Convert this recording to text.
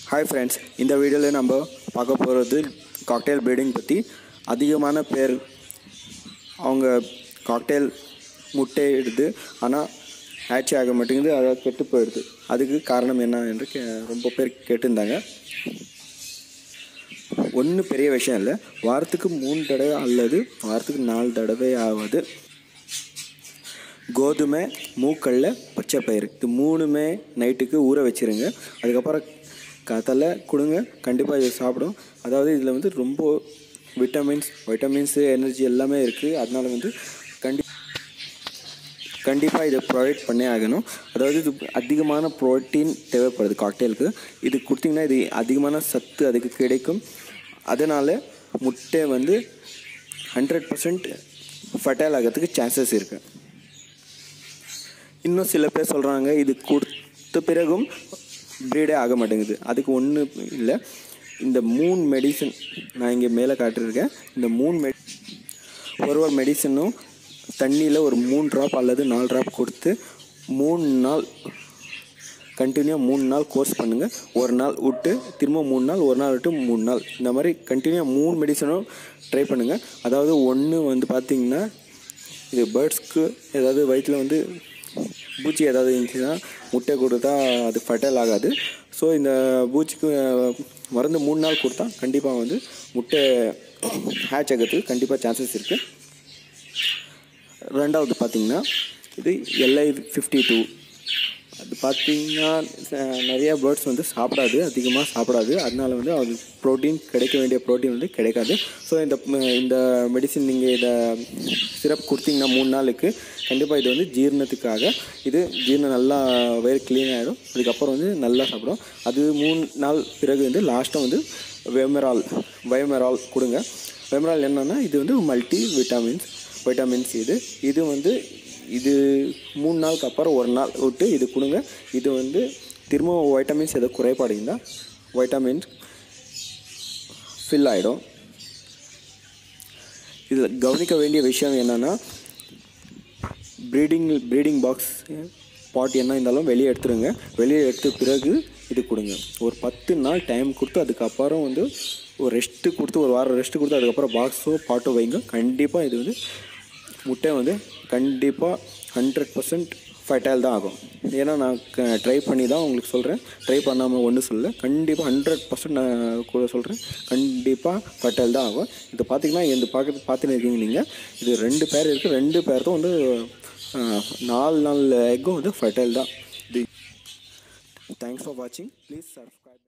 hi friends இந்த வீடியோவில் நம்ம பார்க்க போகிறது காக்டெயில் ப்ரீடிங் பற்றி அதிகமான பேர் அவங்க காக்டெயில் முட்டையிடுது ஆனால் ஹேட்ச் ஆக மாட்டேங்குது அதாவது கெட்டு போயிடுது அதுக்கு காரணம் என்ன என்று கே ரொம்ப பேர் கேட்டிருந்தாங்க ஒன்றும் பெரிய விஷயம் இல்லை வாரத்துக்கு மூணு தடவை அல்லது வாரத்துக்கு நாலு தடவை ஆவது கோதுமை மூக்கல்ல பச்சை பயிறு இது மூணுமே நைட்டுக்கு ஊற வச்சிருங்க அதுக்கப்புறம் கத்தலை கொடுங்க கண்டிப்பாக இது சாப்பிடும் அதாவது இதில் வந்து ரொம்ப விட்டமின்ஸ் வைட்டமின்ஸு எனர்ஜி எல்லாமே இருக்குது அதனால வந்து கண்டி கண்டிப்பாக இதை ப்ரொவைட் பண்ணே ஆகணும் அதாவது இது அதிகமான ப்ரோட்டீன் தேவைப்படுது காக்டெயிலுக்கு இது கொடுத்தீங்கன்னா இது அதிகமான சத்து அதுக்கு கிடைக்கும் அதனால் முட்டை வந்து ஹண்ட்ரட் பர்சன்ட் ஃபர்டைல் ஆகிறதுக்கு சான்சஸ் இருக்குது இன்னும் சில பேர் சொல்கிறாங்க இது கொடுத்த பிறகும் ப்ரீடே ஆக மாட்டேங்குது அதுக்கு ஒன்றும் இல்லை இந்த மூணு மெடிசன் நான் இங்கே மேலே காட்டியிருக்கேன் இந்த மூணு மெடி ஒரு ஒரு மெடிசனும் தண்ணியில் ஒரு மூணு ட்ராப் அல்லது நாலு ட்ராப் கொடுத்து மூணு நாள் கண்டினியூவாக மூணு நாள் கோர்ஸ் பண்ணுங்கள் ஒரு நாள் விட்டு திரும்ப மூணு நாள் ஒரு நாள் விட்டு மூணு நாள் இந்த மாதிரி கண்டினியூவாக மூணு மெடிசனும் ட்ரை பண்ணுங்கள் அதாவது ஒன்று வந்து பார்த்திங்கன்னா இது பேர்ட்ஸ்க்கு ஏதாவது வயிற்றில் வந்து பூச்சி ஏதாவது இருந்துச்சுன்னா முட்டை கொடுத்தா அது ஃபர்டைல் ஆகாது ஸோ இந்த பூச்சிக்கு அஹ், மருந்து மூணு நாள் கொடுத்தா கண்டிப்பாக வந்து முட்டை ஹேட்ச் ஆகிறதுக்கு கண்டிப்பாக சான்சஸ் இருக்குது ரெண்டாவது பார்த்தீங்கன்னா இது எல்ஐ ஃபிஃப்டி டூ அது பார்த்தீங்கன்னா அஹ், நிறைய பேர்ட்ஸ் வந்து சாப்பிடாது அதிகமாக சாப்பிடாது அதனால வந்து அது ப்ரோட்டீன் கிடைக்க வேண்டிய ப்ரோட்டீன் வந்து கிடைக்காது ஸோ இந்த ம- இந்த மெடிசின் நீங்கள் இதை சிரப் கொடுத்தீங்கன்னா மூணு நாளுக்கு கண்டிப்பாக இது வந்து ஜீரணத்துக்காக இது ஜீரணம் நல்லா வயிறு க்ளீன் ஆகிடும் அதுக்கப்புறம் வந்து நல்லா சாப்பிடும் அது மூணு நாள் பிறகு வந்து லாஸ்ட்டாக வந்து வெமரால் வயமெரால் கொடுங்க வெமரால் என்னன்னா இது வந்து மல்டி விட்டாமின்ஸ் வைட்டமின்ஸ் இது இது வந்து இது மூணு நாளுக்கு அப்புறம் ஒரு நாள் விட்டு இது கொடுங்க இது வந்து திரும்ப வைட்டமின்ஸ் ஏதோ குறைபாடு இருந்தால் வைட்டமின்ஸ் ஃபில் ஆகிடும் இதில் கவனிக்க வேண்டிய விஷயம் என்னென்னா ப்ரீடிங் ப்ரீடிங் பாக்ஸ் பாட் என்ன இருந்தாலும் வெளியே எடுத்துருங்க வெளியே எடுத்த பிறகு இது கொடுங்க ஒரு பத்து நாள் டைம் கொடுத்து அதுக்கப்புறம் வந்து ஒரு ரெஸ்ட்டு கொடுத்து ஒரு வாரம் ரெஸ்ட்டு கொடுத்து அதுக்கப்புறம் பாக்ஸோ பாட்டோ வைங்க கண்டிப்பாக இது வந்து முட்டை வந்து கண்டிப்பாக ஹண்ட்ரட் பர்சன்ட் ஃபர்டைல் தான் ஆகும் ஏன்னா நான் ட்ரை பண்ணி தான் உங்களுக்கு சொல்கிறேன் ட்ரை பண்ணாமல் ஒன்றும் சொல்லல கண்டிப்பாக ஹண்ட்ரட் பர்சன்ட் நான் கூட சொல்கிறேன் கண்டிப்பாக ஃபர்டைல் தான் ஆகும் இது பார்த்தீங்கன்னா இந்த பார்க்க பார்த்துன்னு இருக்கீங்க நீங்கள் இது ரெண்டு பேர் இருக்குது ரெண்டு பேருக்கும் வந்து அஹ், நாலு நாலு எக்கும் வந்து ஃபர்டைல் தான் இது தேங்க்ஸ் ஃபார் வாட்சிங் ப்ளீஸ் சப்ஸ்கிரைப்